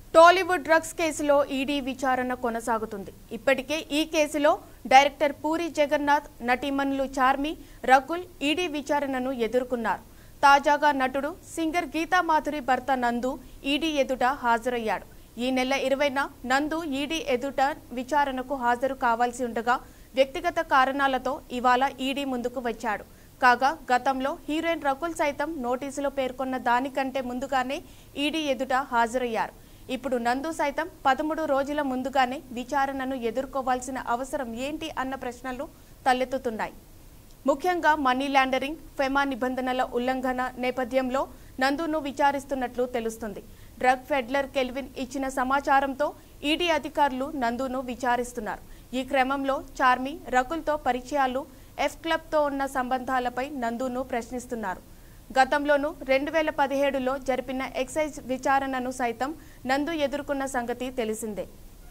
Tollywood drugs కేసులో ED విచారణ కొనసాగుతుంది ఇప్పటికే ఈ కేసులో డైరెక్టర్ పూరి జగన్నాథ్ నటీమణులు చార్మి రకుల్ ఈడీ విచారణను ఎదుర్కొన్నారు తాజాగా నటుడు సింగర్ గీతా మాధురి భర్త నందు ఈడీ ఎదుట హాజరయ్యాడు ఈ నెల ఇరవైన నందు ఈడీ ఎదుట విచారణకు హాజరు కావాల్సి ఉండగా వ్యక్తిగత కారణాలతో ఇవాళ ఈడీ ముందుకు వచ్చాడు కాగా గతంలో హీరోయిన్ రకుల్ సైతం నోటీసులో పేర్కొన్న దానికంటే ముందుగానే ఈడీ ఎదుట హాజరయ్యారు ఇప్పుడు నందు సైతం పదమూడు రోజుల ముందుగానే విచారణను ఎదుర్కోవాల్సిన అవసరం ఏంటి అన్న ప్రశ్నలు తలెత్తుతున్నాయి ముఖ్యంగా మనీ లాండరింగ్ ఫెమా నిబంధనల ఉల్లంఘన నేపథ్యంలో నందును విచారిస్తున్నట్లు తెలుస్తుంది డ్రగ్ ఫెడ్లర్ కెల్విన్ ఇచ్చిన సమాచారంతో ఈడీ అధికారులు నందును విచారిస్తున్నారు ఈ క్రమంలో చార్మి రకుల్తో పరిచయాలు ఎఫ్ క్లబ్తో ఉన్న సంబంధాలపై నందును ప్రశ్నిస్తున్నారు గతంలోనూ రెండు వేల పదిహేడులో జరిపిన ఎక్సైజ్ విచారణను సైతం నందు ఎదుర్కొన్న సంగతి తెలిసిందే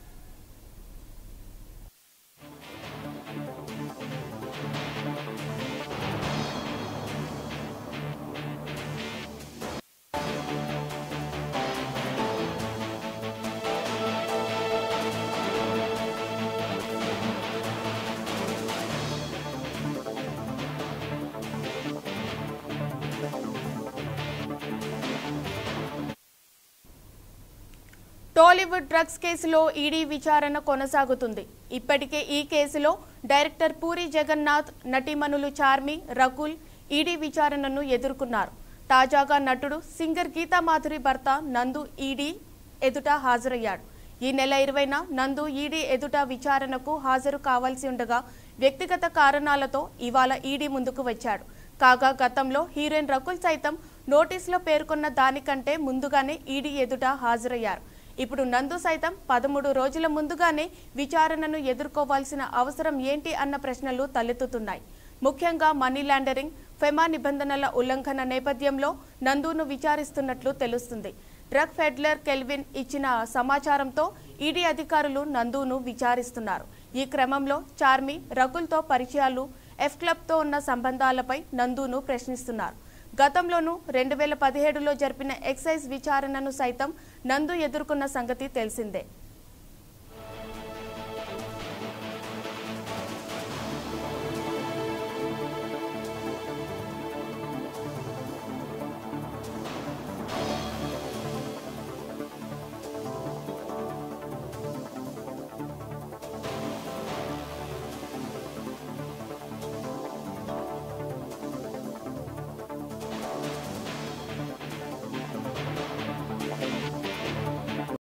టాలీవుడ్ డ్రగ్స్ కేసులో ఈడీ విచారణ కొనసాగుతుంది ఇప్పటికే ఈ కేసులో డైరెక్టర్ పూరి జగన్నాథ్ నటీమణులు చార్మి రకుల్ ఈడీ విచారణను ఎదుర్కొన్నారు తాజాగా నటుడు సింగర్ గీతా మాధురి భర్త నందు ఈడీ ఎదుట హాజరయ్యాడు ఈ నెల ఇరవైన నందు ఈడీ ఎదుట విచారణకు హాజరు కావాల్సి ఉండగా వ్యక్తిగత కారణాలతో ఇవాళ ఈడీ ముందుకు వచ్చాడు కాగా గతంలో హీరోయిన్ రకుల్ సైతం నోటీసులో పేర్కొన్న దానికంటే ముందుగానే ఈడీ ఎదుట హాజరయ్యారు ఇప్పుడు నందు సైతం పదమూడు రోజుల ముందుగానే విచారణను ఎదుర్కోవాల్సిన అవసరం ఏంటి అన్న ప్రశ్నలు తలెత్తుతున్నాయి ముఖ్యంగా మనీ లాండరింగ్ ఫెమా నిబంధనల ఉల్లంఘన నేపథ్యంలో నందును విచారిస్తున్నట్లు తెలుస్తుంది డ్రగ్ ఫెడ్లర్ కెల్విన్ ఇచ్చిన సమాచారంతో ఈడీ అధికారులు నందును విచారిస్తున్నారు ఈ క్రమంలో చార్మి రకుల్తో పరిచయాలు ఎఫ్ క్లబ్తో ఉన్న సంబంధాలపై నందును ప్రశ్నిస్తున్నారు గతంలోనూ రెండు వేల పదిహేడులో జరిపిన ఎక్సైజ్ విచారణను సైతం నందు ఎదుర్కొన్న సంగతి తెలిసిందే